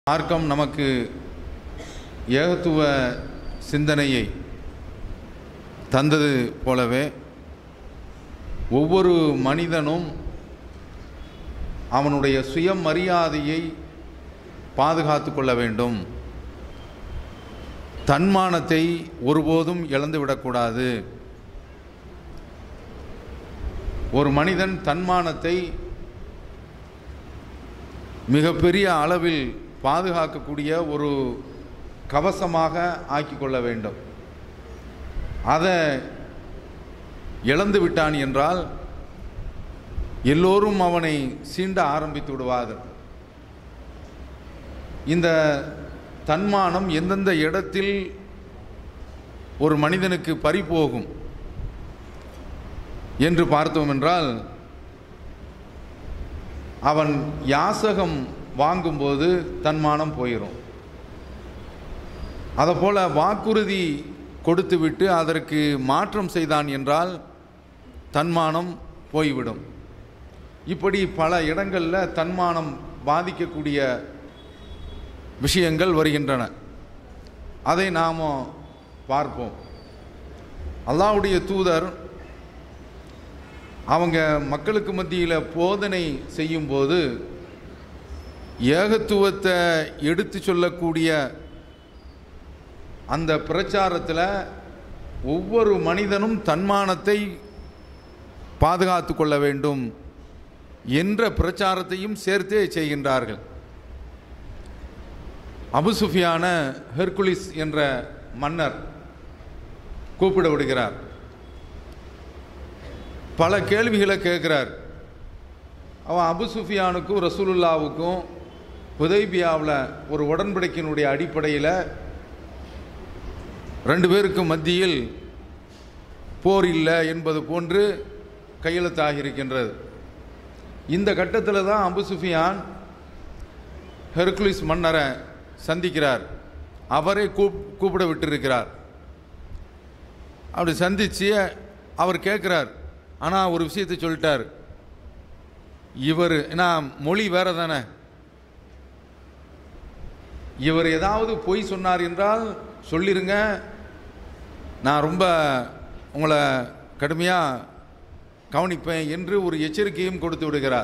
மார்க்கம் நமக்கு ஏகத்துவ சிந்தனையை தந்தது போலவே ஒவ்வொரு மனிதனும் அவனுடைய சுயமரியாதையை பாதுகாத்து கொள்ள வேண்டும் தன்மானத்தை ஒருபோதும் இழந்துவிடக்கூடாது ஒரு மனிதன் தன்மானத்தை மிகப்பெரிய அளவில் பாதுகாக்கக்கூடிய ஒரு கவசமாக ஆக்கிக் கொள்ள வேண்டும் அதை இழந்து விட்டான் என்றால் எல்லோரும் அவனை சீண்ட ஆரம்பித்து விடுவார்கள் இந்த தன்மானம் எந்தெந்த இடத்தில் ஒரு மனிதனுக்கு பறிபோகும் என்று பார்த்தோம் என்றால் அவன் யாசகம் வாங்கும்போது தன்மானம் போயிடும் அதுபோல் வாக்குறுதி கொடுத்துவிட்டு அதற்கு மாற்றம் செய்தான் என்றால் தன்மானம் போய்விடும் இப்படி பல இடங்களில் தன்மானம் பாதிக்கக்கூடிய விஷயங்கள் வருகின்றன அதை நாம் பார்ப்போம் அல்லாஹ்வுடைய தூதர் அவங்க மக்களுக்கு மத்தியில் போதனை செய்யும்போது ஏகத்துவத்தை எடுத்து சொல்லக்கூடிய அந்த பிரச்சாரத்தில் ஒவ்வொரு மனிதனும் தன்மானத்தை பாதுகாத்து கொள்ள வேண்டும் என்ற பிரச்சாரத்தையும் சேர்த்தே செய்கின்றார்கள் அபு சுஃபியான ஹெர்குலிஸ் என்ற மன்னர் கூப்பிட விடுகிறார் பல கேள்விகளை கேட்குறார் அவன் அபு சுஃபியானுக்கும் ரசூலுல்லாவுக்கும் ஹுதைபியாவில் ஒரு உடன்படிக்கையினுடைய அடிப்படையில் ரெண்டு பேருக்கும் மத்தியில் போர் இல்லை என்பது போன்று கையெழுத்தாகி இருக்கின்றது இந்த கட்டத்தில் தான் அபு சுஃபியான் ஹெர்குலிஸ் மன்னரை சந்திக்கிறார் அவரை கூப் கூப்பிட விட்டிருக்கிறார் அப்படி சந்தித்து அவர் கேட்குறார் ஆனால் ஒரு விஷயத்தை சொல்லிட்டார் இவர் ஏன்னா மொழி வேற தானே இவர் ஏதாவது பொய் சொன்னார் என்றால் சொல்லிருங்க நான் ரொம்ப உங்களை கடுமையாக கவனிப்பேன் என்று ஒரு எச்சரிக்கையும் கொடுத்து விடுகிறார்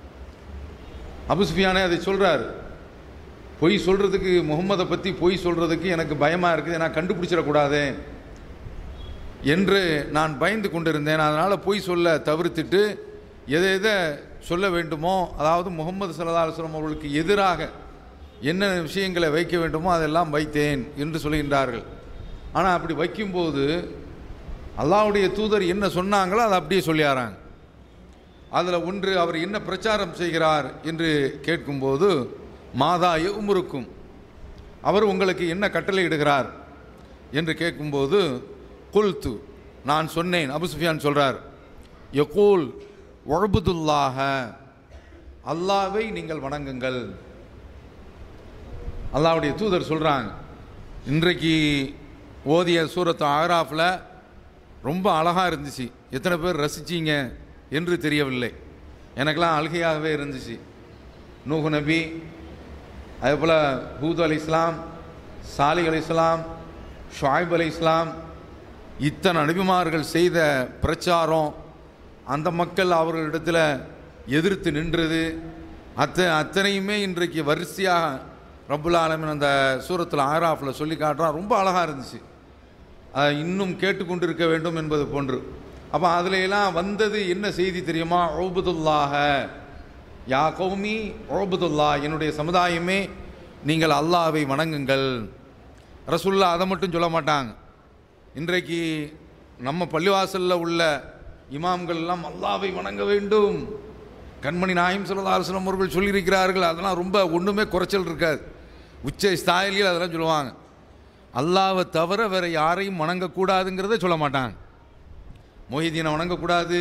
அபுசுஃபியானே அதை சொல்கிறார் பொய் சொல்கிறதுக்கு முகம்மதை பற்றி பொய் சொல்கிறதுக்கு எனக்கு பயமாக இருக்குது நான் கண்டுபிடிச்சிடக்கூடாதே என்று நான் பயந்து கொண்டிருந்தேன் அதனால் பொய் சொல்ல தவிர்த்துட்டு எதை எதை சொல்ல வேண்டுமோ அதாவது முகமது சல்லா அலுவலம் அவர்களுக்கு எதிராக என்ன விஷயங்களை வைக்க வேண்டுமோ அதெல்லாம் வைத்தேன் என்று சொல்கின்றார்கள் ஆனால் அப்படி வைக்கும்போது அல்லாவுடைய தூதர் என்ன சொன்னாங்களோ அதை அப்படியே சொல்லியாராங்க அதில் ஒன்று அவர் என்ன பிரச்சாரம் செய்கிறார் என்று கேட்கும்போது மாதா உமுருக்கும் அவர் உங்களுக்கு என்ன கட்டளை இடுகிறார் என்று கேட்கும்போது குல்து நான் சொன்னேன் அபு சுஃபியான் சொல்கிறார் யகூல் ஒழபுதுல்லாக அல்லாவை நீங்கள் வணங்குங்கள் அல்லாவுடைய தூதர் சொல்கிறாங்க இன்றைக்கு ஓதிய சூரத்து ஆராஃபில் ரொம்ப அழகாக இருந்துச்சு எத்தனை பேர் ரசிச்சிங்க என்று தெரியவில்லை எனக்கெல்லாம் அழுகையாகவே இருந்துச்சு நூஹு நபி அதே போல் ஹூத் அலி இஸ்லாம் சாலிக் அலி இஸ்லாம் ஷாயிப் அலி இஸ்லாம் இத்தனை நபிமார்கள் செய்த பிரச்சாரம் அந்த மக்கள் அவர்களிடத்தில் எதிர்த்து நின்றது அத்த அத்தனையுமே இன்றைக்கு வரிசையாக ரப்புல் ஆலமின் அந்த சூரத்தில் ஆராஃபில் சொல்லி காட்டுறான் ரொம்ப அழகாக இருந்துச்சு அதை இன்னும் கேட்டுக்கொண்டிருக்க வேண்டும் என்பது போன்று அப்போ அதுல எல்லாம் வந்தது என்ன செய்தி தெரியுமா ஓபுதுல்லாக யா கௌமி ஓபுதுல்லா என்னுடைய சமுதாயமே நீங்கள் அல்லாவை வணங்குங்கள் ரசுல்லா அதை மட்டும் சொல்ல மாட்டாங்க இன்றைக்கு நம்ம பள்ளிவாசலில் உள்ள இமாம்கள் எல்லாம் அல்லாவை வணங்க வேண்டும் கண்மணி நாயம் சொல்லதாசனம் அவர்கள் சொல்லியிருக்கிறார்கள் அதெல்லாம் ரொம்ப ஒன்றுமே குறைச்சல் இருக்காது உச்ச ஸ்தாயிலில் அதெல்லாம் சொல்லுவாங்க அல்லாவை தவிர வேற யாரையும் வணங்கக்கூடாதுங்கிறத சொல்ல மாட்டாங்க மொஹிதீனை வணங்கக்கூடாது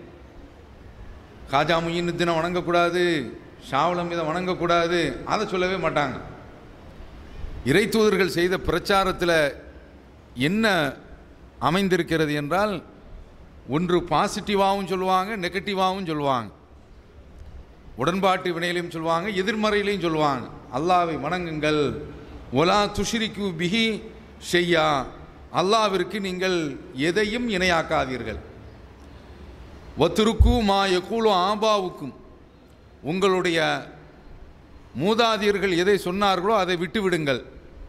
காஜா முயினுத்தினை வணங்கக்கூடாது ஷாவலம் இதை வணங்கக்கூடாது அதை சொல்லவே மாட்டாங்க இறை தூதர்கள் செய்த பிரச்சாரத்தில் என்ன அமைந்திருக்கிறது என்றால் ஒன்று பாசிட்டிவாகவும் சொல்லுவாங்க நெகட்டிவாகவும் சொல்லுவாங்க உடன்பாட்டு வினையிலையும் சொல்லுவாங்க எதிர்மறையிலையும் சொல்லுவாங்க அல்லாவை வணங்குங்கள் ஒலா துஷிரிக்கு பிஹி ஷெய்யா அல்லாவிற்கு நீங்கள் எதையும் இணையாக்காதீர்கள் ஒத்துருக்கு மா எக்கூலும் ஆபாவுக்கும் உங்களுடைய மூதாதையர்கள் எதை சொன்னார்களோ அதை விட்டு விடுங்கள்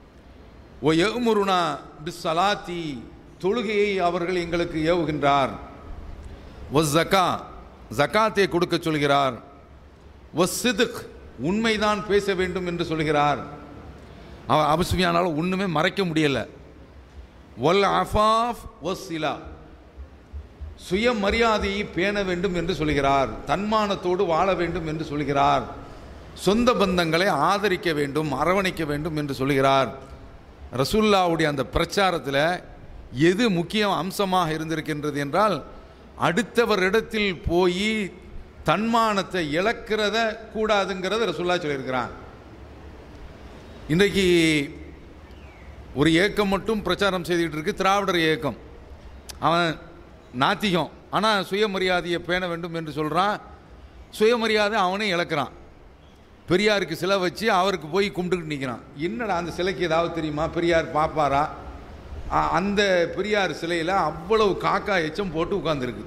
ஓ எமுருனா பிஸ் சலாத்தி தொழுகையை அவர்கள் எங்களுக்கு ஏவுகின்றார் ஒ ஜக்கா ஜக்காத்தை கொடுக்க சொல்கிறார் ஒ சிதுக் உண்மைதான் பேச வேண்டும் என்று சொல்கிறார் அவன் அபசுமியானாலும் ஒன்றுமே மறைக்க முடியலை ஒல் அஃபாஃப் ஒ சிலா சுயமரியாதையை பேண வேண்டும் என்று சொல்கிறார் தன்மானத்தோடு வாழ வேண்டும் என்று சொல்கிறார் சொந்த பந்தங்களை ஆதரிக்க வேண்டும் அரவணைக்க வேண்டும் என்று சொல்கிறார் ரசூல்லாவுடைய அந்த பிரச்சாரத்தில் எது முக்கிய அம்சமாக இருந்திருக்கின்றது என்றால் அடுத்தவரிடத்தில் போய் தன்மானத்தை இழக்கிறத கூடாதுங்கிறத ரசூல்லா சொல்லியிருக்கிறான் இன்றைக்கு ஒரு ஏக்கம் மட்டும் பிரச்சாரம் செய்துக்கிட்டு இருக்கு திராவிடர் இயக்கம் அவன் நாத்திகம் ஆனால் சுயமரியாதையை பேண வேண்டும் என்று சொல்கிறான் சுயமரியாதை அவனே இழக்கிறான் பெரியாருக்கு சிலை வச்சு அவருக்கு போய் கும்பிட்டுக்கிட்டு நிற்கிறான் என்னடா அந்த சிலைக்கு ஏதாவது தெரியுமா பெரியார் பார்ப்பாரா அ- அந்த பெரியார் சிலையில் அவ்வளவு காக்கா எச்சம் போட்டு உட்காந்துருக்கு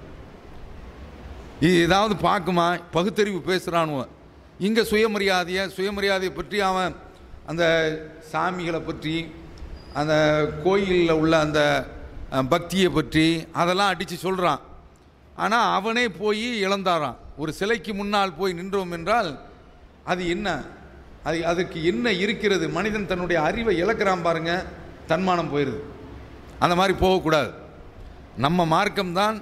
இது ஏதாவது பார்க்குமா பகுத்தறிவு பேசுகிறானுவன் இங்கே சுயமரியாதையை சுயமரியாதையை பற்றி அவன் அந்த சாமிகளை பற்றி அந்த கோயிலில் உள்ள அந்த அஹ், பக்தியை பற்றி அதெல்லாம் அடித்து சொல்கிறான் ஆனால் அவனே போய் இழந்தாரான் ஒரு சிலைக்கு முன்னால் போய் நின்றோம் என்றால் அது என்ன அது அதுக்கு என்ன இருக்கிறது மனிதன் தன்னுடைய அறிவை இழக்கிறான் பாருங்க தன்மானம் போயிடுது அந்த மாதிரி போகக்கூடாது நம்ம மார்க்கம்தான்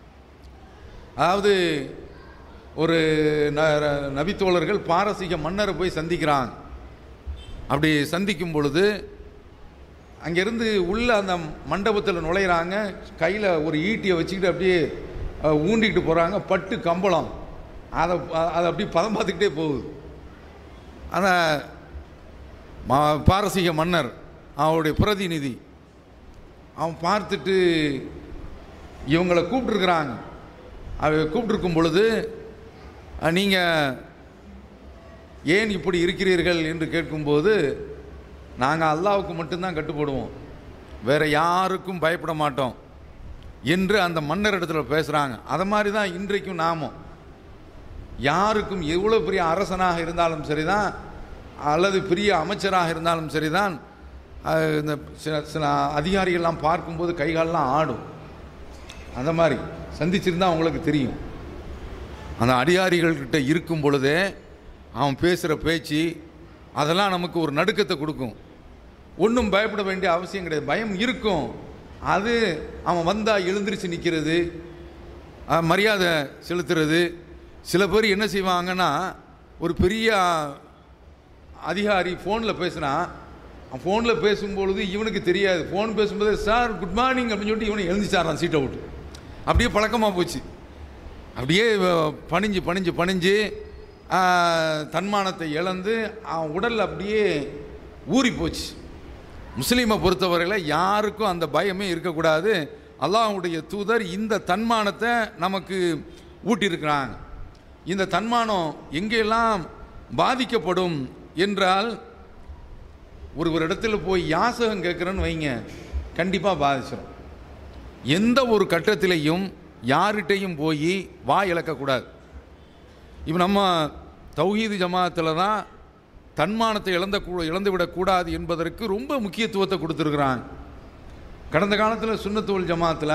அதாவது ஒரு ந- நபித்தோழர்கள் பாரசீக மன்னரை போய் சந்திக்கிறாங்க அப்படி சந்திக்கும் பொழுது அங்கேருந்து உள்ள அந்த மண்டபத்தில் நுழையிறாங்க கையில் ஒரு ஈட்டியை வச்சுக்கிட்டு அப்படியே அஹ், ஊண்டிக்கிட்டு போகிறாங்க பட்டு கம்பளம் அதை அதை அப்படியே பதம் பார்த்துக்கிட்டே போகுது அந்த மா- பாரசீக மன்னர் அவருடைய பிரதிநிதி அவன் பார்த்துட்டு இவங்களை கூப்பிட்டுருக்குறாங்க அவ கூப்பிட்டுருக்கும் பொழுது நீங்கள் ஏன் இப்படி இருக்கிறீர்கள் என்று கேட்கும்போது நாங்கள் அல்லாவுக்கு மட்டும்தான் கட்டுப்படுவோம் வேற யாருக்கும் பயப்பட மாட்டோம் என்று அந்த மன்னர் இடத்துல பேசுகிறாங்க அதை மாதிரி தான் இன்றைக்கும் நாமும் யாருக்கும் எவ்வளோ பெரிய அரசனாக இருந்தாலும் சரிதான் அல்லது பெரிய அமைச்சராக இருந்தாலும் சரிதான் அஹ், இந்த சில சில அதிகாரிகள்லாம் பார்க்கும்போது கைகாலெலாம் ஆடும் அந்த மாதிரி சந்திச்சிருந்தா அவங்களுக்கு தெரியும் அந்த அதிகாரிகள்கிட்ட இருக்கும் பொழுதே அவன் பேசுகிற பேச்சு அதெல்லாம் நமக்கு ஒரு நடுக்கத்தை கொடுக்கும் ஒன்றும் பயப்பட வேண்டிய அவசியம் கிடையாது பயம் இருக்கும் அது அவன் வந்தால் எழுந்திருச்சு நிற்கிறது மரியாதை செலுத்துறது சில பேர் என்ன செய்வாங்கன்னா ஒரு பெரிய அதிகாரி ஃபோனில் பேசுனா ஃபோனில் பேசும்பொழுது இவனுக்கு தெரியாது ஃபோன் பேசும்போது சார் குட் மார்னிங் அப்படின்னு சொல்லிட்டு இவனை எழுந்துச்சாரான் சீட்டை விட்டு அப்படியே பழக்கமாக போச்சு அப்படியே அஹ், பணிஞ்சு பணிஞ்சு பணிஞ்சு ஆஹ், தன்மானத்தை இழந்து அவன் உடல் அப்படியே ஊறி போச்சு முஸ்லீமை பொறுத்தவரையில் யாருக்கும் அந்த பயமே இருக்கக்கூடாது அல்லாஹ்வுடைய தூதர் இந்த தன்மானத்தை நமக்கு ஊட்டியிருக்கிறாங்க இந்த தன்மானம் எங்கெல்லாம் பாதிக்கப்படும் என்றால் ஒரு ஒரு இடத்துல போய் யாசகம் கேட்குறேன்னு வைங்க கண்டிப்பாக பாதிச்சிடும் எந்த ஒரு கட்டத்திலையும் யார்கிட்டையும் போய் வா இழக்கக்கூடாது இப்போ நம்ம தௌஹீது ஜமாத்தில் தான் தன்மானத்தை இழந்த கூ- இழந்து விடக்கூடாது என்பதற்கு ரொம்ப முக்கியத்துவத்தை கொடுத்துருக்குறாங்க கடந்த காலத்தில் சுன்னத்துவல் ஜமாத்தில்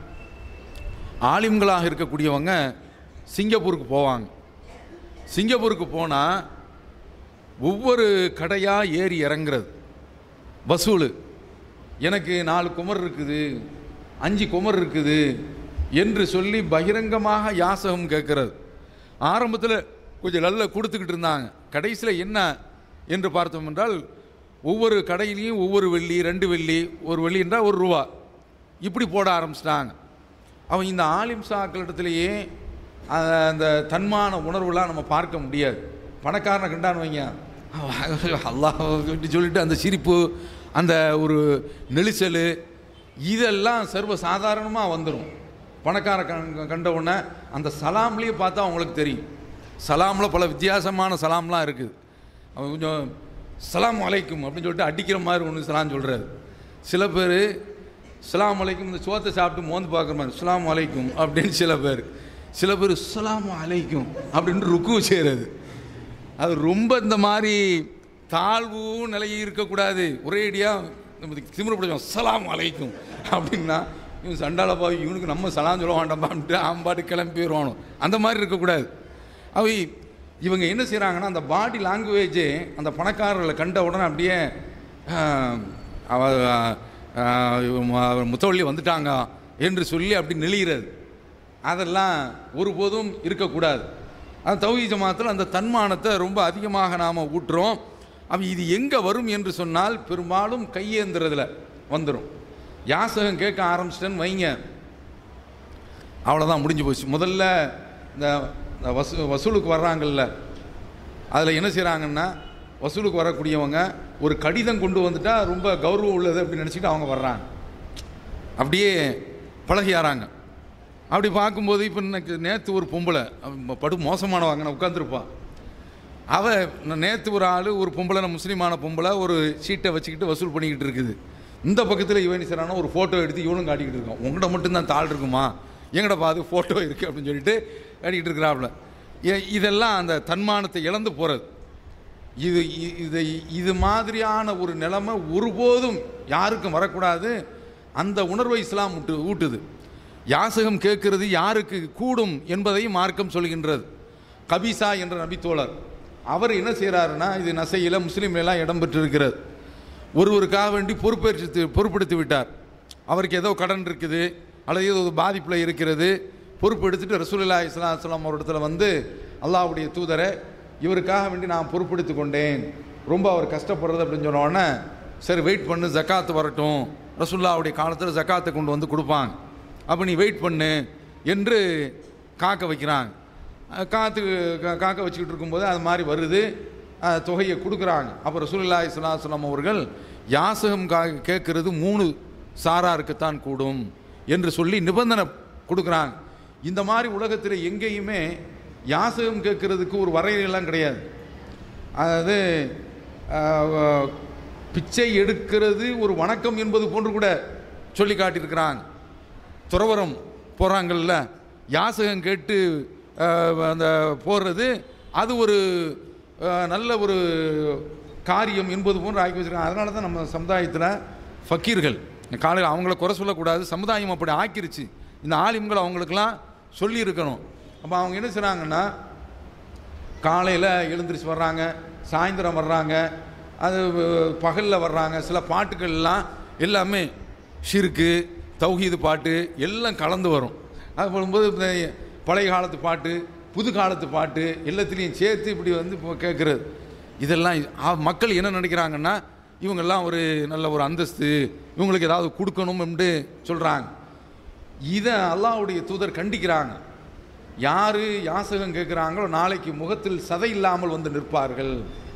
ஆலிம்களாக இருக்கக்கூடியவங்க சிங்கப்பூருக்கு போவாங்க சிங்கப்பூருக்கு போனால் ஒவ்வொரு கடையாக ஏறி இறங்குறது வசூல் எனக்கு நாலு குமர் இருக்குது அஞ்சு குமர் இருக்குது என்று சொல்லி பகிரங்கமாக யாசகம் கேட்கிறது ஆரம்பத்தில் கொஞ்சம் நல்ல கொடுத்துக்கிட்டு இருந்தாங்க கடைசியில் என்ன என்று பார்த்தோம் என்றால் ஒவ்வொரு கடையிலையும் ஒவ்வொரு வெள்ளி ரெண்டு வெள்ளி ஒரு வெள்ளி என்றால் ஒரு ரூபா இப்படி போட ஆரம்பிச்சிட்டாங்க அவன் இந்த ஆலிம் சாக்களிடத்துலையே அஹ், அந்த தன்மான உணர்வுலாம் நம்ம பார்க்க முடியாது பணக்காரனை கண்டான்னு வைங்க அல்லாஹ் சொல்லிட்டு அந்த சிரிப்பு அந்த ஒரு நெளிச்சல் இதெல்லாம் சர்வ சாதாரணமாக வந்துடும் பணக்கார கண் கண்ட உடனே அந்த சலாம்லேயே பார்த்தா அவங்களுக்கு தெரியும் சலாமில் பல வித்தியாசமான சலாம்லாம் இருக்குது அவன் கொஞ்சம் சலாம் அலைக்கும் அப்படின்னு சொல்லிட்டு அடிக்கிற மாதிரி ஒன்று சலாம் சொல்கிறாரு சில பேர் சலாம் அலைக்கும் இந்த சோத்தை சாப்பிட்டு மோந்து பார்க்குற மாதிரி சலாம் அலைக்கும் அப்படின்னு சில பேர் சில பேர் சலாம் அலைக்கும் அப்படின்னு ருக்கு செய்கிறது அது ரொம்ப இந்த மாதிரி தாழ்வு நிலை இருக்கக்கூடாது ஒரேடியாக நம்ம திமிரப்படுவோம் சலாம் அலைக்கும் அப்படின்னா இவன் சண்டால போய் இவனுக்கு நம்ம சலாம் சொல்ல வேண்டாம்பான்ட்டு ஆம்பாட்டு கிளம்பி வருவானோ அந்த மாதிரி இருக்கக்கூடாது அவை இவங்க என்ன செய்கிறாங்கன்னா அந்த பாடி லாங்குவேஜே அந்த பணக்காரர்களை கண்ட உடனே அப்படியே ஆஹ், அவ ஆஹ், இவ- முத்தவள்ளி வந்துட்டாங்க என்று சொல்லி அப்படி நெளிகிறது அதெல்லாம் ஒருபோதும் இருக்கக்கூடாது அந்த தௌஹி ஜமாத்தில் அந்த தன்மானத்தை ரொம்ப அதிகமாக நாம் ஊட்டுறோம் அப்ப இது எங்கே வரும் என்று சொன்னால் பெரும்பாலும் கையேந்துறதுல வந்துடும் யாசகம் கேட்க ஆரம்பிச்சிட்டேன்னு வைங்க அவ்வளோதான் முடிஞ்சு போச்சு முதல்ல இந்த இந்த வசூ வசூலுக்கு வர்றாங்கல்ல அதில் என்ன செய்கிறாங்கன்னா வசூலுக்கு வரக்கூடியவங்க ஒரு கடிதம் கொண்டு வந்துட்டா ரொம்ப கௌரவம் உள்ளது அப்படின்னு நினச்சிட்டு அவங்க வர்றாங்க அப்படியே பழகியாராங்க அப்படி பார்க்கும்போது இப்போ எனக்கு நேற்று ஒரு பொம்பளை அவ படு மோசமானவங்க நான் உட்காந்துருப்பா அவ நேற்று ஒரு ஆள் ஒரு பொம்பளை நான் முஸ்லீமான பொம்பளை ஒரு சீட்டை வச்சுக்கிட்டு வசூல் பண்ணிக்கிட்டு இருக்குது இந்த பக்கத்தில் இவன் என்ன செய்றான்னா ஒரு ஃபோட்டோ எடுத்து இவனும் காட்டிக்கிட்டு இருக்கான் உங்கள்கிட்ட மட்டும்தான் தாள் இருக்குமா எங்கட பாது ஃபோட்டோ இருக்குது அப்படின்னு சொல்லிட்டு காட்டிக்கிட்டு இருக்கிறாப்புல ஏ- இதெல்லாம் அந்த தன்மானத்தை இழந்து போகிறது இது இ- இது இது மாதிரியான ஒரு நிலைமை ஒருபோதும் யாருக்கும் வரக்கூடாது அந்த உணர்வை இஸ்லாம் ஊட்டு ஊட்டுது யாசகம் கேட்கிறது யாருக்கு கூடும் என்பதையும் மார்க்கம் சொல்கின்றது கபீசா என்ற நபித்தோழர் அவர் என்ன செய்கிறாருன்னா இது நசையில் முஸ்லீம்ல எல்லாம் இடம் பெற்றிருக்கிறது ஒருவருக்காக வேண்டி பொறுப்பேற்று பொறுப்பெடுத்து விட்டார் அவருக்கு ஏதோ கடன் இருக்குது அல்லது ஏதோ ஒரு பாதிப்பில் இருக்கிறது பொறுப்பு எடுத்துட்டு ரசூலுல்லா இஸ்லாம் இஸ்லாம் ஒரு இடத்துல வந்து அல்லாஹ்வுடைய தூதரை இவருக்காக வேண்டி நான் பொறுப்பெடுத்து கொண்டேன் ரொம்ப அவர் கஷ்டப்படுறது அப்படின்னு சொன்ன உடனே சரி வெயிட் பண்ணு ஜக்காத்து வரட்டும் ரசூல்லாவுடைய காலத்தில் ஜக்காத்தை கொண்டு வந்து கொடுப்பாங்க அப்போ நீ வெயிட் பண்ணு என்று காக்க வைக்கிறாங்க அஹ் காத்து கா- காக்க வச்சுக்கிட்டு இருக்கும்போது அது மாதிரி வருது அஹ் தொகையை கொடுக்குறாங்க அப்போ ரசூலுல்லா இஸ்லாம் அவர்கள் யாசகம் கா கேட்கறது மூணு சாராருக்குத்தான் கூடும் என்று சொல்லி நிபந்தனை கொடுக்குறாங்க இந்த மாதிரி உலகத்தில் எங்கேயுமே யாசகம் கேட்கறதுக்கு ஒரு வரையறையெல்லாம் கிடையாது அதாவது அஹ், பிச்சை எடுக்கிறது ஒரு வணக்கம் என்பது போன்று கூட சொல்லி காட்டியிருக்கிறாங்க துறவரம் போகிறாங்கல்ல யாசகம் கேட்டு அஹ், அந்த போடுறது அது ஒரு அஹ், நல்ல ஒரு காரியம் என்பது போன்று ஆக்கி வச்சிருக்காங்க அதனால தான் நம்ம சமுதாயத்தில் ஃபக்கீர்கள் காலையில் அவங்கள குறை சொல்லக்கூடாது சமுதாயம் அப்படி ஆக்கிருச்சு இந்த ஆலிம்கள் அவங்களுக்கெல்லாம் சொல்லியிருக்கணும் அப்போ அவங்க என்ன செய்கிறாங்கன்னா காலையில் எழுந்திரிச்சு வர்றாங்க சாயந்தரம் வர்றாங்க அது பகலில் வர்றாங்க சில பாட்டுகள்லாம் எல்லாமே ஷிருக்கு தௌஹீது பாட்டு எல்லாம் கலந்து வரும் அது போகும்போது இந்த பழைய காலத்து பாட்டு புது காலத்து பாட்டு எல்லாத்துலேயும் சேர்த்து இப்படி வந்து இப்போ கேட்குறது இதெல்லாம் ஆ- மக்கள் என்ன நினைக்கிறாங்கன்னா இவங்கெல்லாம் ஒரு நல்ல ஒரு அந்தஸ்து இவங்களுக்கு ஏதாவது கொடுக்கணும்னு சொல்கிறாங்க இதை அல்லாஹ்வுடைய தூதர் கண்டிக்கிறாங்க யார் யாசகம் கேட்குறாங்களோ நாளைக்கு முகத்தில் சதை இல்லாமல் வந்து நிற்பார்கள்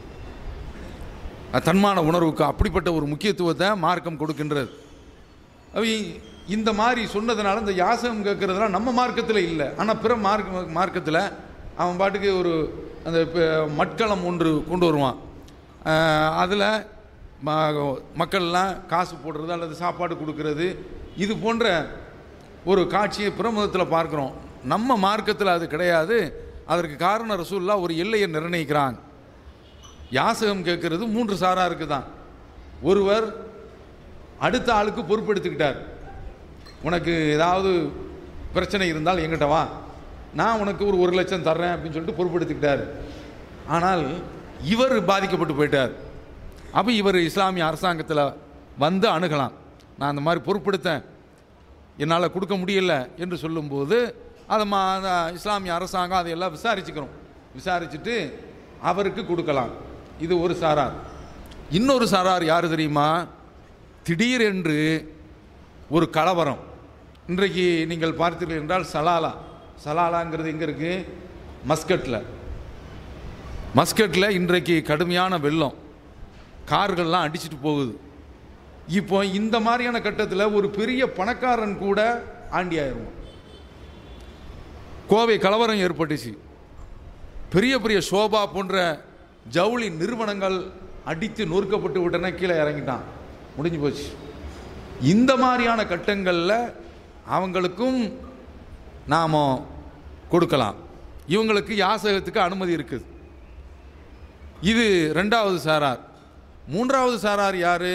அஹ் தன்மான உணர்வுக்கு அப்படிப்பட்ட ஒரு முக்கியத்துவத்தை மார்க்கம் கொடுக்கின்றது அவை இந்த மாதிரி சொன்னதுனால இந்த யாசகம் கேட்குறதுலாம் நம்ம மார்க்கத்தில் இல்லை ஆனால் பிற மார்க்க மார்க்கத்தில் அவன் பாட்டுக்கு ஒரு அந்த ப- மட்களம் ஒன்று கொண்டு வருவான் அதில் மக்கள்லாம் காசு போடுறது அல்லது சாப்பாடு கொடுக்கறது இது போன்ற ஒரு காட்சியை பிரமதத்தில் பார்க்குறோம் நம்ம மார்க்கத்தில் அது கிடையாது அதற்கு காரணம் ரசூல்லா ஒரு எல்லையை நிர்ணயிக்கிறாங்க யாசகம் கேட்கறது மூன்று சாராருக்கு தான் ஒருவர் அடுத்த ஆளுக்கு பொறுப்பெடுத்துக்கிட்டார் உனக்கு ஏதாவது பிரச்சனை இருந்தால் எங்கிட்ட வா நான் உனக்கு ஒரு ஒரு லட்சம் தர்றேன் அப்படின்னு சொல்லிட்டு பொறுப்பெடுத்துக்கிட்டார் ஆனால் இவர் பாதிக்கப்பட்டு போயிட்டார் அப்போ இவர் இஸ்லாமிய அரசாங்கத்தில் வந்து அணுகலாம் நான் அந்த மாதிரி பொறுப்பெடுத்தேன் என்னால் கொடுக்க முடியல என்று சொல்லும்போது அதை மா அந்த இஸ்லாமிய அரசாங்கம் அதையெல்லாம் விசாரிச்சுக்கிறோம் விசாரிச்சுட்டு அவருக்கு கொடுக்கலாம் இது ஒரு சாரார் இன்னொரு சாரார் யார் தெரியுமா திடீரென்று ஒரு கலவரம் இன்றைக்கு நீங்கள் பார்த்தீர்கள் என்றால் சலாலா சலாலாங்கிறது எங்கே இருக்குது மஸ்கட்டில் மஸ்கட்டில் இன்றைக்கு கடுமையான வெள்ளம் கார்கள்லாம் அடிச்சிட்டு போகுது இப்போ இந்த மாதிரியான கட்டத்தில் ஒரு பெரிய பணக்காரன் கூட ஆண்டி ஆயிடுவான் கோவை கலவரம் ஏற்பட்டுச்சு பெரிய பெரிய சோபா போன்ற ஜவுளி நிறுவனங்கள் அடித்து நொறுக்கப்பட்டு விட்டன கீழே இறங்கிட்டான் முடிஞ்சு போச்சு இந்த மாதிரியான கட்டங்களில் அவங்களுக்கும் நாம் கொடுக்கலாம் இவங்களுக்கு யாசகத்துக்கு அனுமதி இருக்குது இது ரெண்டாவது சாரார் மூன்றாவது சாரார் யாரு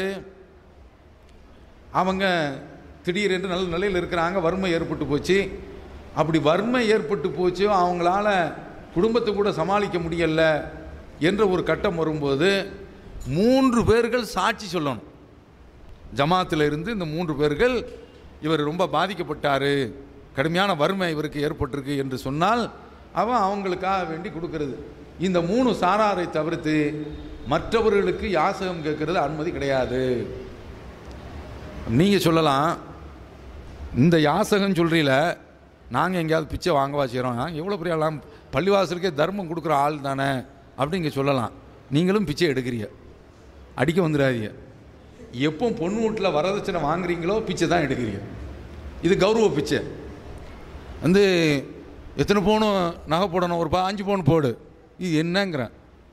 அவங்க திடீரென்று நல்ல நிலையில் இருக்கிறாங்க வறுமை ஏற்பட்டு போச்சு அப்படி வறுமை ஏற்பட்டு போச்சு அவங்களால குடும்பத்தை கூட சமாளிக்க முடியல என்ற ஒரு கட்டம் வரும்போது மூன்று பேர்கள் சாட்சி சொல்லணும் ஜமாத்தில் இருந்து இந்த மூன்று பேர்கள் இவர் ரொம்ப பாதிக்கப்பட்டார் கடுமையான வறுமை இவருக்கு ஏற்பட்டிருக்கு என்று சொன்னால் அவன் அவங்களுக்காக வேண்டி கொடுக்கறது இந்த மூணு சாராரை தவிர்த்து மற்றவர்களுக்கு யாசகம் கேட்கறது அனுமதி கிடையாது நீங்கள் சொல்லலாம் இந்த யாசகம் சொல்கிறீல நாங்கள் எங்கேயாவது பிச்சை வாங்கவா செய்கிறோம் எவ்வளோ பெரிய ஆளாம் பள்ளிவாசலுக்கே தர்மம் கொடுக்குற ஆள் தானே அப்படிங்க சொல்லலாம் நீங்களும் பிச்சை எடுக்கிறீங்க அடிக்க வந்துடாதீங்க எப்போ பொண்ணு வீட்டில் வரதட்சணை வாங்குறீங்களோ பிச்சை தான் எடுக்கிறீங்க இது கௌரவ பிச்சை வந்து எத்தனை பவுனும் நகை போடணும் ஒரு பா- அஞ்சு பவுன் போடு இது என்னங்கிறேன்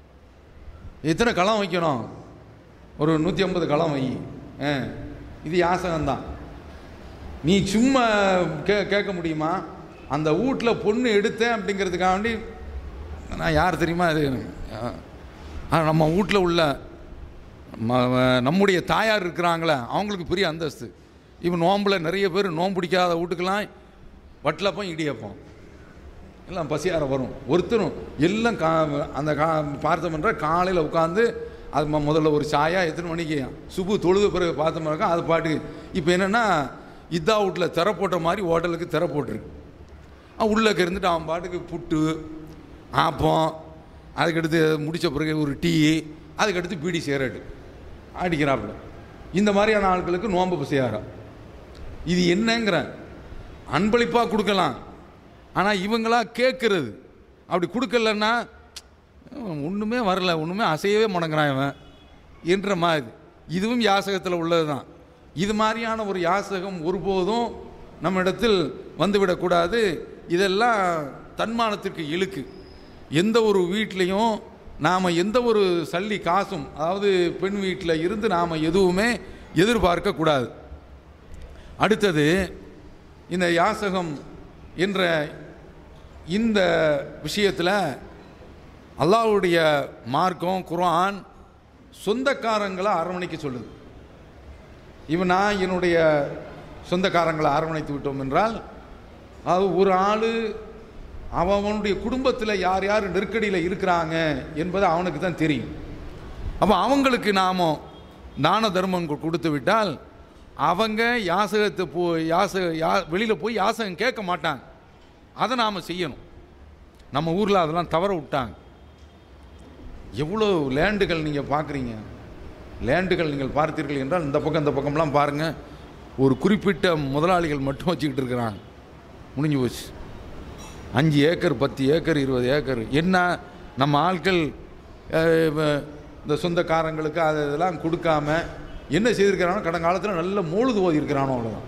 எத்தனை களம் வைக்கணும் ஒரு நூற்றி ஐம்பது களம் வை ஆ இது யாசகம்தான் நீ சும்மா கே கேட்க முடியுமா அந்த வீட்டில் பொண்ணு எடுத்தேன் அப்படிங்கிறதுக்காக வேண்டி நான் யார் தெரியுமா அது ஆ, நம்ம வீட்டில் உள்ள ம- நம்முடைய தாயார் இருக்கிறாங்களே அவங்களுக்கு பெரிய அந்தஸ்து இவன் நோம்பில் நிறைய பேர் நோம்பு பிடிக்காத வீட்டுக்கெல்லாம் வட்டலப்பம் இடியப்பம் எல்லாம் பசியார வரும் ஒருத்தரும் எல்லாம் கா அந்த கா பார்த்தோம்ன்ற காலையில் உட்காந்து அது ம- முதல்ல ஒரு சாயா எத்தனை மணிக்கு சுபு தொழுது பிறகு பார்த்தோம்னாக்கா அது பாட்டுக்கு இப்போ என்னென்னா இதா வீட்டில் திற போட்ட மாதிரி ஹோட்டலுக்கு திற போட்டிருக்கு அவன் உள்ளக்க இருந்துட்டு அவன் பாட்டுக்கு புட்டு ஆப்பம் அதுக்கடுத்து முடித்த பிறகு ஒரு டீ அதுக்கடுத்து பீடி சிகரெட்டு அடிக்கிறாப்புல இந்த மாதிரியான ஆட்களுக்கு நோன்பு பசியாரம் இது என்னங்கிறேன் அன்பளிப்பாக கொடுக்கலாம் ஆனால் இவங்களா கேட்குறது அப்படி கொடுக்கலன்னா ஒன்றுமே வரல ஒன்றுமே அசையவே முடங்குறான் இவன் என்ற மாதிரி இதுவும் யாசகத்தில் உள்ளது தான் இது மாதிரியான ஒரு யாசகம் ஒருபோதும் நம்ம இடத்தில் வந்துவிடக்கூடாது இதெல்லாம் தன்மானத்திற்கு இழுக்கு எந்த ஒரு வீட்லேயும் நாம் எந்த ஒரு சல்லி காசும் அதாவது பெண் வீட்டில் இருந்து நாம் எதுவுமே எதிர்பார்க்கக்கூடாது அடுத்தது இந்த யாசகம் என்ற இந்த விஷயத்தில் அல்லாஹ்வுடைய மார்க்கம் குர்ஆன் சொந்தக்காரங்களை அரவணைக்க சொல்லுது இவன் நான் என்னுடைய சொந்தக்காரங்களை அரவணைத்து விட்டோம் என்றால் அது ஒரு ஆள் அவனுடைய குடும்பத்தில் யார் யார் நெருக்கடியில் இருக்கிறாங்க என்பது அவனுக்கு தான் தெரியும் அப்போ அவங்களுக்கு நாம் தான தர்மம் கு- கொடுத்து விட்டால் அவங்க யாசகத்தை போ யாசக யா வெளியில் போய் யாசகம் கேட்க மாட்டாங்க அதை நாம் செய்யணும் நம்ம ஊரில் அதெல்லாம் தவற விட்டாங்க எவ்வளோ லேண்டுகள் நீங்கள் பார்க்குறீங்க லேண்டுகள் நீங்கள் பார்த்தீர்கள் என்றால் இந்த பக்கம் இந்த பக்கம்லாம் பாருங்கள் ஒரு குறிப்பிட்ட முதலாளிகள் மட்டும் வச்சுக்கிட்டு இருக்கிறாங்க முடிஞ்சு போச்சு அஞ்சு ஏக்கர் பத்து ஏக்கர் இருபது ஏக்கர் என்ன நம்ம ஆட்கள் அஹ், வ- இந்த சொந்தக்காரங்களுக்கு அது இதெல்லாம் கொடுக்காம என்ன செய்திருக்கிறானோ கடந்த காலத்தில் நல்ல மூழுது ஓதி இருக்கிறானோ அவ்வளோதான்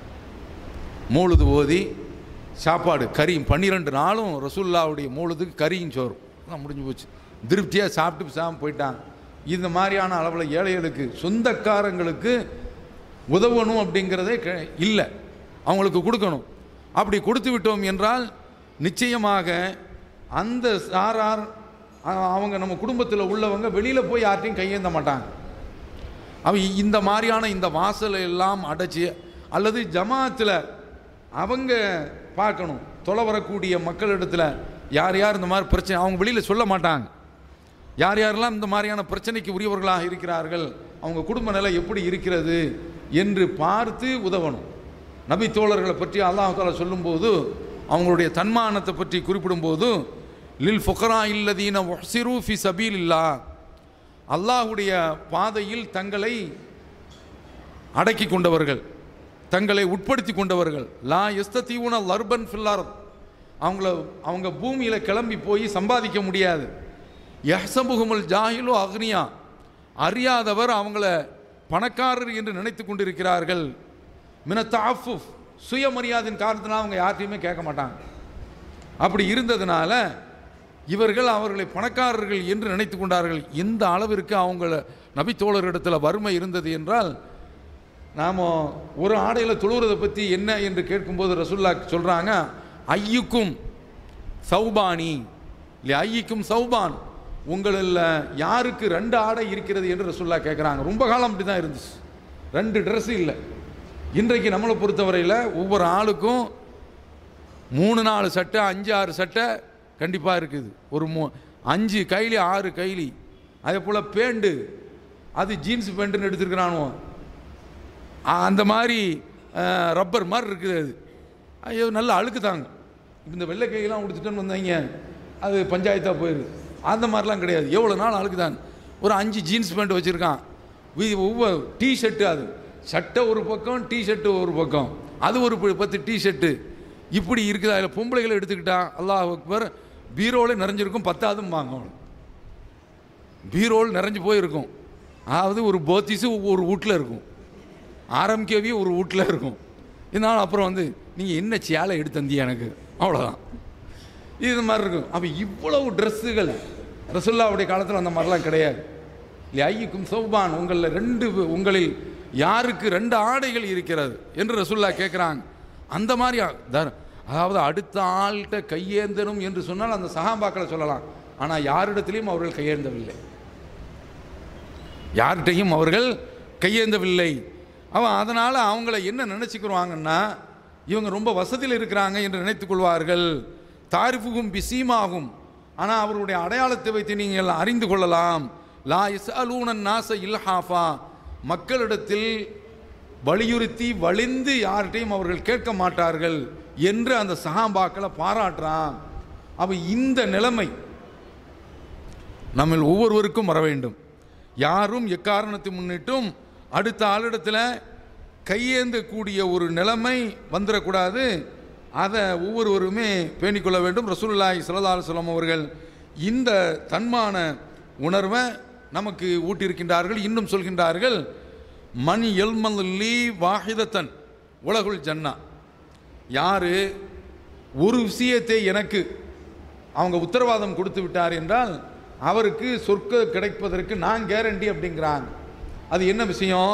மூழுது ஓதி சாப்பாடு கறியும் பன்னிரெண்டு நாளும் ரசூல்லாவுடைய மூழுதுக்கு கறியும் சோறும் அதான் முடிஞ்சு போச்சு திருப்தியாக சாப்பிட்டு பேசாமல் போயிட்டாங்க இந்த மாதிரியான அளவில் ஏழைகளுக்கு சொந்தக்காரங்களுக்கு உதவணும் அப்படிங்கிறதே க- இல்லை அவங்களுக்கு கொடுக்கணும் அப்படி கொடுத்து விட்டோம் என்றால் நிச்சயமாக அந்த சாரார் அ- அவங்க நம்ம குடும்பத்தில் உள்ளவங்க வெளியில் போய் யார்ட்டையும் கையேந்த மாட்டாங்க அவ இந்த மாதிரியான இந்த வாசலை எல்லாம் அடைச்சி அல்லது ஜமாத்தில் அவங்க பார்க்கணும் தொலை வரக்கூடிய மக்களிடத்தில் யார் யார் இந்த மாதிரி பிரச்சனை அவங்க வெளியில் சொல்ல மாட்டாங்க யார் யாரெல்லாம் இந்த மாதிரியான பிரச்சனைக்கு உரியவர்களாக இருக்கிறார்கள் அவங்க குடும்ப நிலை எப்படி இருக்கிறது என்று பார்த்து உதவணும் நபி தோழர்களை பற்றி அல்லாஹ் தாலா சொல்லும்போது அவங்களுடைய தன்மானத்தை பற்றி குறிப்பிடும்போது லில் ஃபுகரா இல்லதீன ஒஹ்சிரு ஃபி சபீல் இல்லா அல்லாஹுடைய பாதையில் தங்களை அடக்கி கொண்டவர்கள் தங்களை உட்படுத்தி கொண்டவர்கள் லா எஸ்தீவுன லர்பன் ஃபில்லார் அவங்கள அவங்க பூமியில் கிளம்பி போய் சம்பாதிக்க முடியாது யஹ்சபுகுமல் ஜாஹிலு அக்னியா அறியாதவர் அவங்கள பணக்காரர் என்று நினைத்து கொண்டிருக்கிறார்கள் மின தாஃபுஃப் சுயமரியாதையின் காரணத்தினால் அவங்க யார்ட்டையுமே கேட்க மாட்டாங்க அப்படி இருந்ததுனால இவர்கள் அவர்களை பணக்காரர்கள் என்று நினைத்து கொண்டார்கள் இந்த அளவிற்கு அவங்கள நபித்தோழரிடத்தில் வறுமை இருந்தது என்றால் நாம் ஒரு ஆடையில் தொழுகிறதை பற்றி என்ன என்று கேட்கும்போது ரசுல்லா சொல்கிறாங்க ஐயுக்கும் சௌபானி இல்லை ஐயுக்கும் சௌபான் உங்களில் யாருக்கு ரெண்டு ஆடை இருக்கிறது என்று ரசுல்லா கேட்குறாங்க ரொம்ப காலம் அப்படி தான் இருந்துச்சு ரெண்டு ட்ரெஸ் இல்லை இன்றைக்கு நம்மளை பொறுத்தவரையில் ஒவ்வொரு ஆளுக்கும் மூணு நாலு சட்டை அஞ்சு ஆறு சட்டை கண்டிப்பாக இருக்குது ஒரு மூ அஞ்சு கைலி ஆறு கைலி அதே போல் பேண்டு அது ஜீன்ஸ் பேண்ட்டுன்னு எடுத்துருக்கிறானுவோ அந்த மாதிரி அஹ், ரப்பர் மாதிரி இருக்குது அது ஐயோ நல்ல அழுக்கு தாங்க இந்த வெள்ளை கையெல்லாம் கொடுத்துட்டோன்னு வந்தாங்க அது பஞ்சாயத்தாக போயிடுது அந்த மாதிரிலாம் கிடையாது எவ்வளோ நாள் அழுக்கு தான் ஒரு அஞ்சு ஜீன்ஸ் பேண்ட் வச்சுருக்கான் ஒவ்வொரு டீ ஷர்ட்டு அது சட்டை ஒரு பக்கம் டீ ஷர்ட்டு ஒரு பக்கம் அது ஒரு ப- பத்து டீ ஷர்ட்டு இப்படி இருக்குது அதில் பொம்பளைகளை எடுத்துக்கிட்டா அல்லாஹ் அக்பர் பீரோவில் நிறைஞ்சிருக்கும் பத்தாவதும் வாங்க அவனுக்கு பீரோல் நிறைஞ்சு போயிருக்கும் அதாவது ஒரு போத்திஸு ஒரு வீட்டில் இருக்கும் ஆரம்பிக்கவே ஒரு வீட்டில் இருக்கும் இதனால் அப்புறம் வந்து நீங்கள் என்ன சேலை எடுத்து தந்தியா எனக்கு அவ்வளோதான் இது மாதிரி இருக்கும் அப்போ இவ்வளவு ட்ரெஸ்ஸுகள் ரசுல்லாவுடைய காலத்தில் அந்த மாதிரிலாம் கிடையாது ஐயுக்கும் சௌபான் உங்களில் ரெண்டு உங்களில் யாருக்கு ரெண்டு ஆடைகள் இருக்கிறது என்று ரசுல்லா கேட்குறாங்க அந்த மாதிரி ஆ- தர் அதாவது அடுத்த ஆள்கிட்ட கையேந்தணும் என்று சொன்னால் அந்த சகாபாக்களை சொல்லலாம் ஆனால் யாரிடத்திலையும் அவர்கள் கையேந்தவில்லை யார்கிட்டையும் அவர்கள் கையேந்தவில்லை அவன் அதனால் அவங்கள என்ன நினச்சிக்கிறாங்கன்னா இவங்க ரொம்ப வசதியில் இருக்கிறாங்க என்று நினைத்துக் கொள்வார்கள் தாரிஃபுகும் பிசீமாகும் ஆனால் அவருடைய அடையாளத்தை வைத்து நீங்கள் அறிந்து கொள்ளலாம் லா இஸ்அலூனன் நாச இல்ஹாஃபா மக்களிடத்தில் வலியுறுத்தி வலிந்து யார்கிட்டையும் அவர்கள் கேட்க மாட்டார்கள் என்று அந்த சகாபாக்களை பாராட்டுறான் அப்போ இந்த நிலைமை நம்ம ஒவ்வொருவருக்கும் வர வேண்டும் யாரும் எக்காரணத்தை முன்னிட்டும் அடுத்த ஆளிடத்தில் கையேந்தக்கூடிய ஒரு நிலைமை வந்துடக்கூடாது அதை ஒவ்வொருவருமே பேணிக்கொள்ள வேண்டும் ரசூலுல்லாஹி ஸல்லல்லாஹு அலைஹி வஸல்லம் அவர்கள் இந்த தன்மான உணர்வை நமக்கு ஊட்டியிருக்கின்றார்கள் இன்னும் சொல்கின்றார்கள் மண் எல்மல்லி வாஹிதத்தன் உலகுல் ஜன்னா யாரு ஒரு விஷயத்தை எனக்கு அவங்க உத்தரவாதம் கொடுத்து விட்டார் என்றால் அவருக்கு சொர்க்க கிடைப்பதற்கு நான் கேரண்டி அப்படிங்கிறாங்க அது என்ன விஷயம்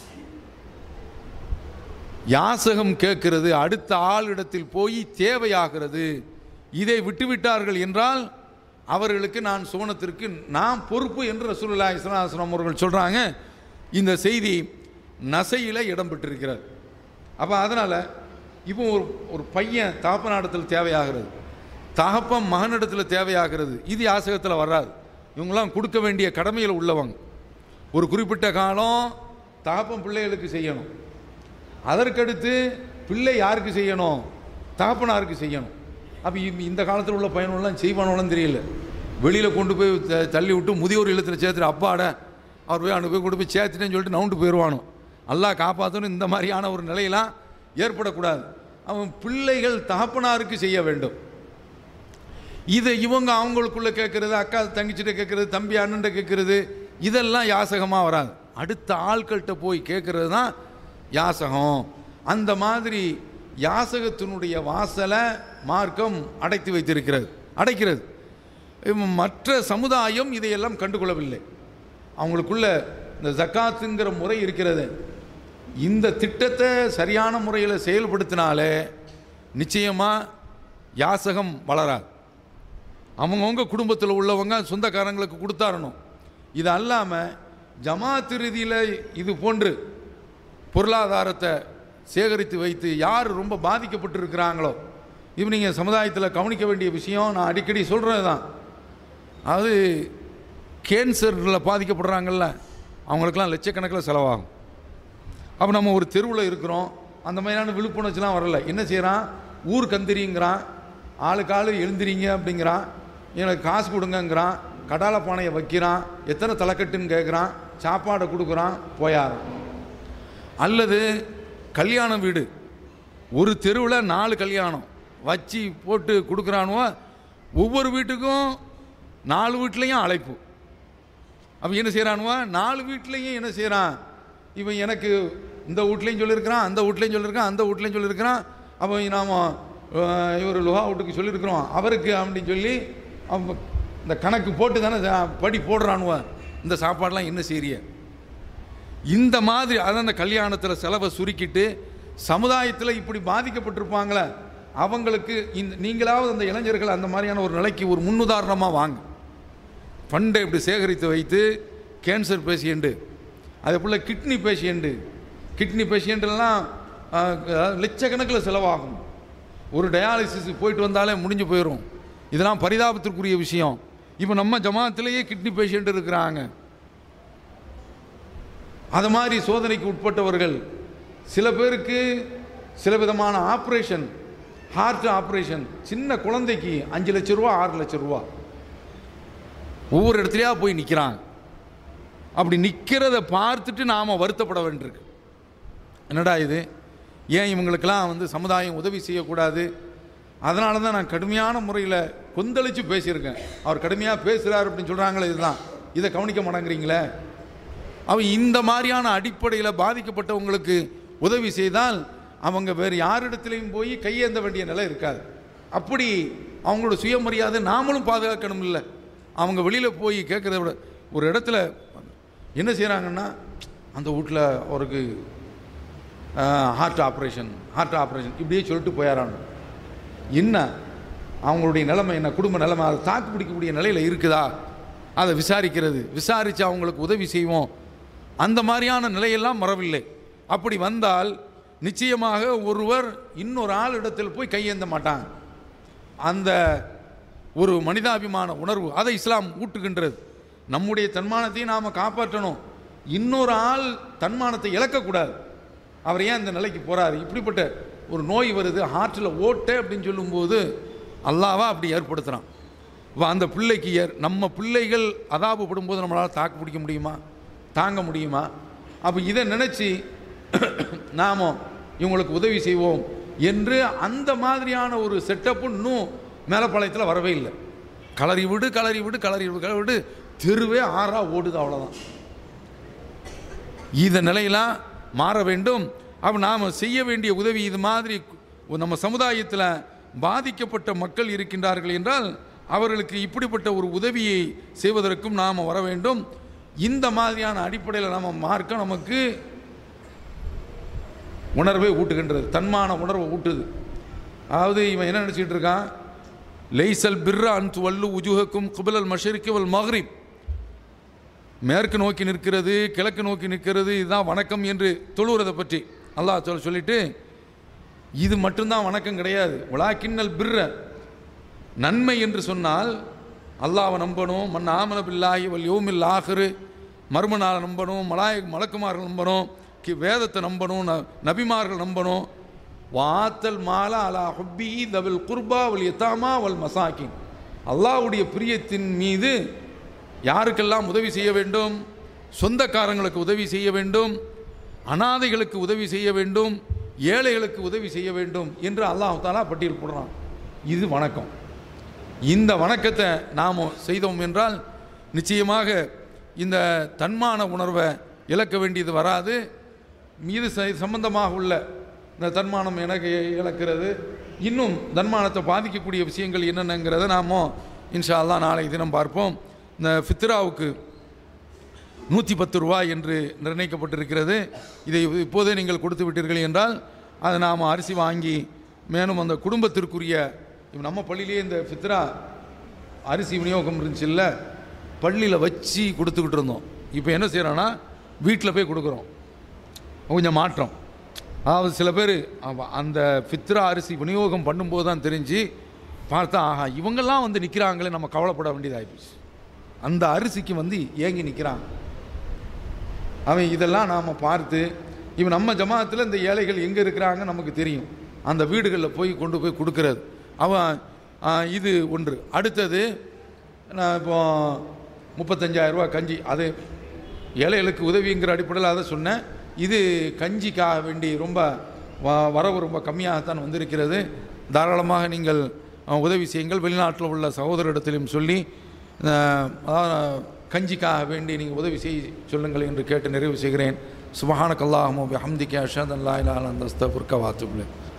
யாசகம் கேட்கிறது அடுத்த ஆளிடத்தில் போய் தேவையாகிறது இதை விட்டுவிட்டார்கள் என்றால் அவர்களுக்கு நான் சுவனத்திற்கு நான் பொறுப்பு என்று ரசூலுல்லாஹி ஸல்லல்லாஹு அலைஹி வஸல்லம் அவர்கள் சொல்கிறாங்க இந்த செய்தி நசையில் இடம் பெற்றிருக்கிறது அப்போ அதனால் இப்போ ஒரு ஒரு பையன் தாப்பனாடத்தில் தேவையாகிறது தகப்பன் மகனிடத்தில் தேவையாகிறது இது யாசகத்தில் வராது இவங்களாம் கொடுக்க வேண்டிய கடமையில் உள்ளவங்க ஒரு குறிப்பிட்ட காலம் தகப்பன் பிள்ளைகளுக்கு செய்யணும் அதற்கடுத்து பிள்ளை யாருக்கு செய்யணும் தகப்பனாருக்கு செய்யணும் அப்போ இந்த காலத்தில் உள்ள பையனெல்லாம் செய்வானோலாம் தெரியல வெளியில் கொண்டு போய் த- தள்ளி விட்டு முதியோர் இல்லத்தில் சேர்த்துட்டு அப்பாட அவர் போய் அங்கே போய் கொண்டு போய் சேர்த்துட்டேன்னு சொல்லிட்டு நவுண்டு போயிடுவானோ அல்லாஹ் காப்பாற்றணும் இந்த மாதிரியான ஒரு நிலையெல்லாம் ஏற்படக்கூடாது அவன் பிள்ளைகள் தகப்பனாருக்கு செய்ய வேண்டும் இதை இவங்க அவங்களுக்குள்ள கேட்கறது அக்கா தங்கச்சிட்ட கேட்கறது தம்பி அண்ணன்ட்ட கேட்கறது இதெல்லாம் யாசகமாக வராது அடுத்த ஆட்கள்கிட்ட போய் கேட்கறது தான் யாசகம் அந்த மாதிரி யாசகத்தினுடைய வாசலை மார்க்கம் அடைத்து வைத்திருக்கிறது அடைக்கிறது இவ் மற்ற சமுதாயம் இதையெல்லாம் கண்டுகொள்ளவில்லை அவங்களுக்குள்ள இந்த ஜக்காத்துங்கிற முறை இருக்கிறது இந்த திட்டத்தை சரியான முறையில் செயல்படுத்தினாலே நிச்சயமாக யாசகம் வளராது அவங்கவுங்க குடும்பத்தில் உள்ளவங்க சொந்தக்காரங்களுக்கு கொடுத்தாரணும் இது அல்லாமல் ஜமாத் ரீதியில் இது போன்று பொருளாதாரத்தை சேகரித்து வைத்து யார் ரொம்ப பாதிக்கப்பட்டிருக்கிறாங்களோ இப்போ நீங்கள் சமுதாயத்தில் கவனிக்க வேண்டிய விஷயம் நான் அடிக்கடி சொல்கிறது தான் அது கேன்சரில் பாதிக்கப்படுறாங்கல்ல அவங்களுக்கெல்லாம் லட்சக்கணக்கில் செலவாகும் அப்போ நம்ம ஒரு தெருவில் இருக்கிறோம் அந்த மாதிரியான விழிப்புணர்ச்சிலாம் வரல என்ன செய்கிறான் ஊர் கந்திரிங்கிறான் ஆளுக்கு ஆளு எழுந்திரிங்க அப்படிங்கிறான் எனக்கு காசு கொடுங்கங்கிறான் கடால பானையை வைக்கிறான் எத்தனை தலைக்கட்டுன்னு கேட்குறான் சாப்பாடை கொடுக்குறான் போயாரம் அல்லது கல்யாண வீடு ஒரு தெருவில் நாலு கல்யாணம் வச்சு போட்டு கொடுக்குறானுவோ ஒவ்வொரு வீட்டுக்கும் நாலு வீட்லேயும் அழைப்பு அப்போ என்ன செய்கிறானுவா நாலு வீட்லேயும் என்ன செய்கிறான் இவன் எனக்கு இந்த வீட்லேயும் சொல்லியிருக்கிறான் அந்த வீட்லேயும் சொல்லியிருக்கான் அந்த வீட்லேயும் சொல்லியிருக்கிறான் அப்போ நாம் இவர் லுஹா வீட்டுக்கு சொல்லியிருக்கிறோம் அவருக்கு அப்படின்னு சொல்லி அவங்க இந்த கணக்கு போட்டு தானே சா- படி போடுறானுவ இந்த சாப்பாடெலாம் என்ன செய்றிய இந்த மாதிரி அதான் அந்த கல்யாணத்தில் செலவை சுருக்கிட்டு சமுதாயத்தில் இப்படி பாதிக்கப்பட்டிருப்பாங்களே அவங்களுக்கு இந்த நீங்களாவது அந்த இளைஞர்கள் அந்த மாதிரியான ஒரு நிலைக்கு ஒரு முன்னுதாரணமாக வாங்க ஃபண்டை இப்படி சேகரித்து வைத்து கேன்சர் பேஷண்ட்டு அதே போல் கிட்னி பேஷண்ட்டு கிட்னி பேஷண்ட்டெல்லாம் லட்சக்கணக்கில் செலவாகும் ஒரு டயாலிசிஸ் போயிட்டு வந்தாலே முடிஞ்சு போயிடும் இதெல்லாம் பரிதாபத்திற்குரிய விஷயம் இப்போ நம்ம ஜமாத்திலேயே கிட்னி பேஷண்ட் இருக்கிறாங்க அது மாதிரி சோதனைக்கு உட்பட்டவர்கள் சில பேருக்கு சில விதமான ஆப்ரேஷன் ஹார்ட் ஆப்ரேஷன் சின்ன குழந்தைக்கு அஞ்சு லட்ச ரூபா ஆறு லட்ச ரூபா ஒவ்வொரு இடத்துலையா போய் நிற்கிறாங்க அப்படி நிற்கிறத பார்த்துட்டு நாம் வருத்தப்பட வேண்டியிருக்கு என்னடா இது ஏன் இவங்களுக்கெல்லாம் வந்து சமுதாயம் உதவி செய்யக்கூடாது அதனால தான் நான் கடுமையான முறையில் கொந்தளிச்சு பேசியிருக்கேன் அவர் கடுமையாக பேசுகிறார் அப்படின்னு சொல்கிறாங்களே இதுதான் இதை கவனிக்க மாட்டேங்கிறீங்களே அவன் இந்த மாதிரியான அடிப்படையில் பாதிக்கப்பட்டவங்களுக்கு உதவி செய்தால் அவங்க வேறு யாரிடத்துலையும் போய் கையேந்த வேண்டிய நிலை இருக்காது அப்படி அவங்களோட சுயமரியாதை நாமளும் பாதுகாக்கணும் இல்லை அவங்க வெளியில் போய் கேட்குறத விட ஒரு இடத்துல என்ன செய்கிறாங்கன்னா அந்த வீட்டில் அவருக்கு ஹார்ட் ஆப்ரேஷன் ஹார்ட் ஆப்ரேஷன் இப்படியே சொல்லிட்டு போயாரான்னு என்ன அவங்களுடைய நிலைமை என்ன குடும்ப நிலைமை அதை தாக்கு பிடிக்கக்கூடிய நிலையில் இருக்குதா அதை விசாரிக்கிறது விசாரித்து அவங்களுக்கு உதவி செய்வோம் அந்த மாதிரியான நிலையெல்லாம் வரவில்லை அப்படி வந்தால் நிச்சயமாக ஒருவர் இன்னொரு ஆள் இடத்தில் போய் கையேந்த மாட்டாங்க அந்த ஒரு மனிதாபிமான உணர்வு அதை இஸ்லாம் ஊட்டுகின்றது நம்முடைய தன்மானத்தையும் நாம் காப்பாற்றணும் இன்னொரு ஆள் தன்மானத்தை இழக்கக்கூடாது அவர் ஏன் இந்த நிலைக்கு போறாரு இப்படிப்பட்ட ஒரு நோய் வருது ஹார்ட்டில் ஓட்டை அப்படின்னு சொல்லும்போது அல்லாவா அப்படி ஏற்படுத்துகிறான் இப்போ அந்த பிள்ளைக்கு ஏற் நம்ம பிள்ளைகள் அதாபப்படும் போது நம்மளால் தாக்கு பிடிக்க முடியுமா தாங்க முடியுமா அப்போ இதை நினச்சி நாம இவங்களுக்கு உதவி செய்வோம் என்று அந்த மாதிரியான ஒரு செட்டப்பு இன்னும் மேலப்பாளையத்தில் வரவே இல்லை கலரி விடு கலரி விடு கலரி விடு கலரி விடு தெருவே ஆறா ஓடுது அவ்வளோதான் இந்த நிலையெல்லாம் மாற வேண்டும் அப்போ நாம் செய்ய வேண்டிய உதவி இது மாதிரி நம்ம சமுதாயத்தில் பாதிக்கப்பட்ட மக்கள் இருக்கின்றார்கள் என்றால் அவர்களுக்கு இப்படிப்பட்ட ஒரு உதவியை செய்வதற்கும் நாம் வர வேண்டும் இந்த மாதிரியான அடிப்படையில் நம்ம மார்க்கம் நமக்கு உணர்வை ஊட்டுகின்றது தன்மான உணர்வை ஊட்டுது அதாவது இவன் என்ன நினச்சிட்டு இருக்கான் லைசல் பிர்ரா அன்து வல்லு உஜுகக்கும் குபலல் மஷரிக்கு வல் மஹ்ரிப் மேற்கு நோக்கி நிற்கிறது கிழக்கு நோக்கி நிற்கிறது இதுதான் வணக்கம் என்று தொழுகிறதை பற்றி அல்லாஹ் சொல்ல சொல்லிட்டு இது மட்டும்தான் வணக்கம் கிடையாது உலாக்கின்னல் பிர்ர நன்மை என்று சொன்னால் அல்லாஹ்வை நம்பணும் மன் ஆமன பில்லாஹி வல் யோமில் ஆஹிரு மர்மனால நம்பணும் மலாய மலக்குமார்கள் நம்பணும் கி வேதத்தை நம்பணும் ந நபிமார்கள் நம்பணும் வாத்தல் மாலா அலா ஹுப்பி தவில் குர்பா வல் யத்தாமா வல் மசாக்கின் அல்லாஹ்வுடைய பிரியத்தின் மீது யாருக்கெல்லாம் உதவி செய்ய வேண்டும் சொந்தக்காரங்களுக்கு உதவி செய்ய வேண்டும் அனாதைகளுக்கு உதவி செய்ய வேண்டும் ஏழைகளுக்கு உதவி செய்ய வேண்டும் என்று அல்லாஹ் தாலா பட்டியல் போடுறான் இது வணக்கம் இந்த வணக்கத்தை நாம் செய்தோம் என்றால் நிச்சயமாக இந்த தன்மான உணர்வை இழக்க வேண்டியது வராது மீது ச- சம்பந்தமாக உள்ள இந்த தன்மானம் எனக்கு இழக்கிறது இன்னும் தன்மானத்தை பாதிக்கக்கூடிய விஷயங்கள் என்னென்னங்கிறத நாம் இன்ஷா அல்லாஹ் நாளை தினம் பார்ப்போம் இந்த ஃபித்ராவுக்கு நூற்றி பத்து ரூபாய் என்று நிர்ணயிக்கப்பட்டிருக்கிறது இதை இப்போதே நீங்கள் கொடுத்து விட்டீர்கள் என்றால் அதை நாம் அரிசி வாங்கி மேலும் அந்த குடும்பத்திற்குரிய இப்ப நம்ம பள்ளியிலேயே இந்த ஃபித்ரா அரிசி விநியோகம் இருந்துச்சுல்ல பள்ளியில் வச்சு கொடுத்துக்கிட்டு இருந்தோம் இப்போ என்ன செய்கிறோன்னா வீட்டில் போய் கொடுக்குறோம் கொஞ்சம் மாற்றம் அதாவது சில பேர் அந்த ஃபித்ரா அரிசி விநியோகம் பண்ணும்போது தான் தெரிஞ்சு பார்த்தா ஆஹா இவங்கெல்லாம் வந்து நிற்கிறாங்களே நம்ம கவலைப்பட வேண்டியதாகிப்போச்சு அந்த அரிசிக்கு வந்து ஏங்கி நிற்கிறாங்க அவன் இதெல்லாம் நாம் பார்த்து இவன் நம்ம ஜமாத்தில் இந்த ஏழைகள் எங்கே இருக்கிறாங்க நமக்கு தெரியும் அந்த வீடுகளில் போய் கொண்டு போய் கொடுக்கறது அவன் ஆ, இது ஒன்று அடுத்தது நான் இப்போ முப்பத்தஞ்சாயிரம் ரூபாய் கஞ்சி அது ஏழைகளுக்கு உதவிங்கிற அடிப்படையில் அதை சொன்னேன் இது கஞ்சிக்காக வேண்டி ரொம்ப வ- வரவு ரொம்ப கம்மியாகத்தான் வந்திருக்கிறது தாராளமாக நீங்கள் அஹ், உதவி செய்யுங்கள் வெளிநாட்டில் உள்ள சகோதரிடத்திலும் சொல்லி அஹ், அதாவது கஞ்சிக்காக வேண்டி நீங்கள் உதவி செய்ய சொல்லுங்கள் என்று கேட்டு நிறைவு செய்கிறேன் சுபஹானக்கல்லாஹமோ ஹம்திக்கா அஷாத் அல்லா இலான் அந்த வாத்துபிள்ளை